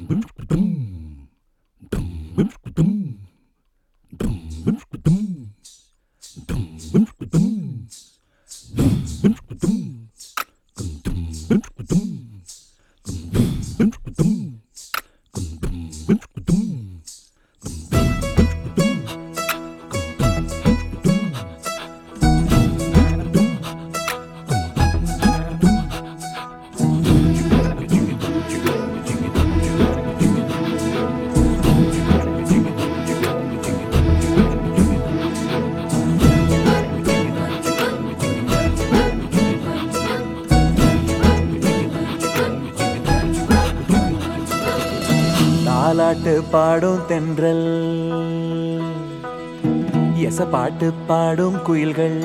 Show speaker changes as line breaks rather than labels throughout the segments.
தாலாட்டு பாடும் தென்றல் எச பாட்டு பாடும் குயில்கள்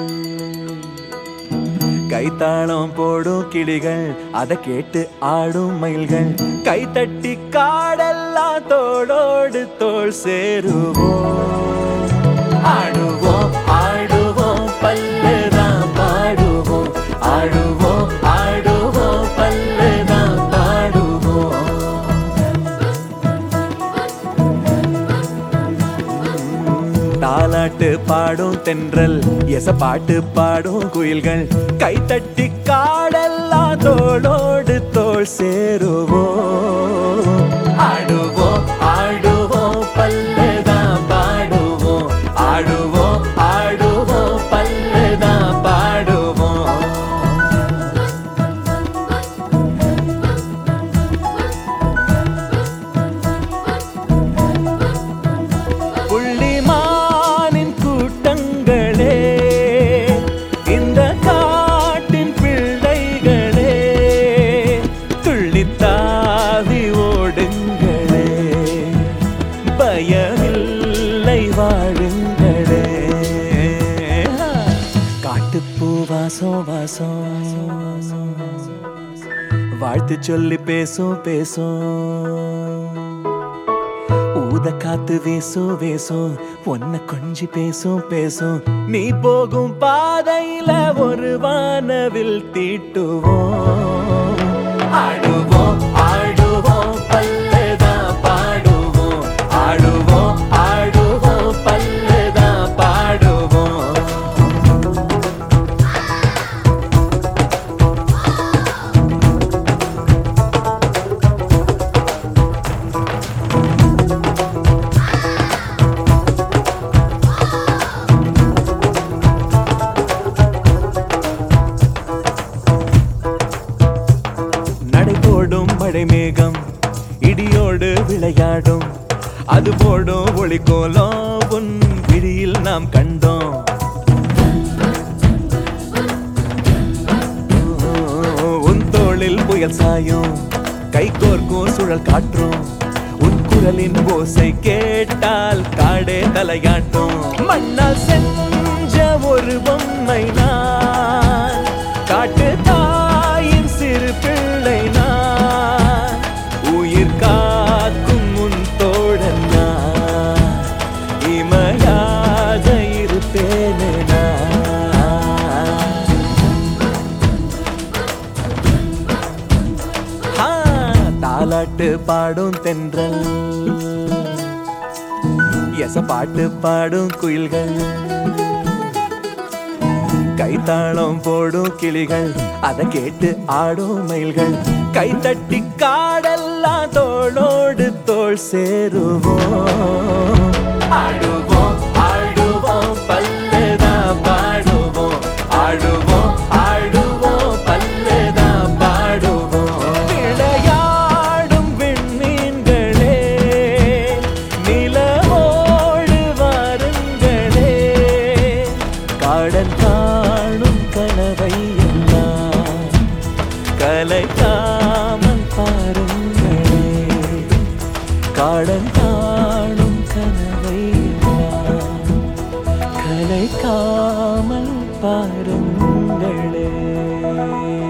கைத்தாளம் போடும் கிளிகள் அதை கேட்டு ஆடும் மயில்கள் கைத்தட்டி காடெல்லாம் தோளோடு தோள் சேருவோம் ஆடுவோம் ஆடுவோம் பல்லுதான் பாடுவோம் ஆடுவோம் ஆடுவோம் பல்லுதான் பாடுவோம் தாலாட்டு பாடும் தென்றல் எச பாட்டு பாடும் குயில்கள் கைத்தட்டி காடெல்லாம் தோளோடு தோள் சேருவோம் ஆடுவோம் ஆடுவோம் பல்லுதான் பாடுவோம் ஆடுவோம் ஆடுவோம் பல்லுதான் பாடுவோம் புள்ளிமானின் கூட்டங்களே இந்த காட்டின் பிள்ளைகளே துள்ளித்தாவி ஓடுங்களே பயமில்லை வாழுங்களே காட்டுப்பூ வாசம் வாசம் வாழ்த்து சொல்லி பேசும் பேசும் ஊத காத்து வீசும் வீசும் ஒன்ன கொஞ்சி பேசும் பேசும் நீ போகும் பாதையில ஒரு வானவில் தீட்டுவோம் ஆடுவோம் ஆடுவோம் பல்லுதான் பாடுவோம் ஆடுவோம் ஆடுவோம் பல்லுதான் பாடுவோம் நடை போடும் மழை மேகம் இடியோடு விளையாடும் அது போடும் ஒளிக்கோலம் உன் விழியில் நாம் கண்டோம் உன் தோளில் புயல் சாயும் கை கோர்க்கும் சுழல் காற்றும் உன் குரலின் ஓசை கேட்டால் காடே தலையாட்டும் மண்ணால் செஞ்ச ஒரு பொம்மை நான் காட்டு தாயின் சிறு பிள்ளை நான் உயிர் காக்கும் உன் தோழன் நான் இமையாக இருப்பேனே நான் ஆ, தாலாட்டு பாடும் தென்றல் எச பாட்டு பாடும் குயில்கள் கைத்தாளம் போடும் கிளிகள் அதை கேட்டு ஆடும் மயில்கள் கைத்தட்டி காடெல்லாம் தோளோடு தோள் சேருவோம் ஆடுவோம் ஆடுவோம் பல்லுதான் பாடுவோம் ஆடுவோம் ஆடுவோம் பல்லுதான் பாடுவோம் விளையாடும் விண்மீன்களே நிலவோடு வாருங்களே காடன் காணும் கனவை எல்லாம் கலைக்காமல் பாருங்களே காடன் காணும் கனவை எல்லாம் கலைக்காமல் பாருங்களே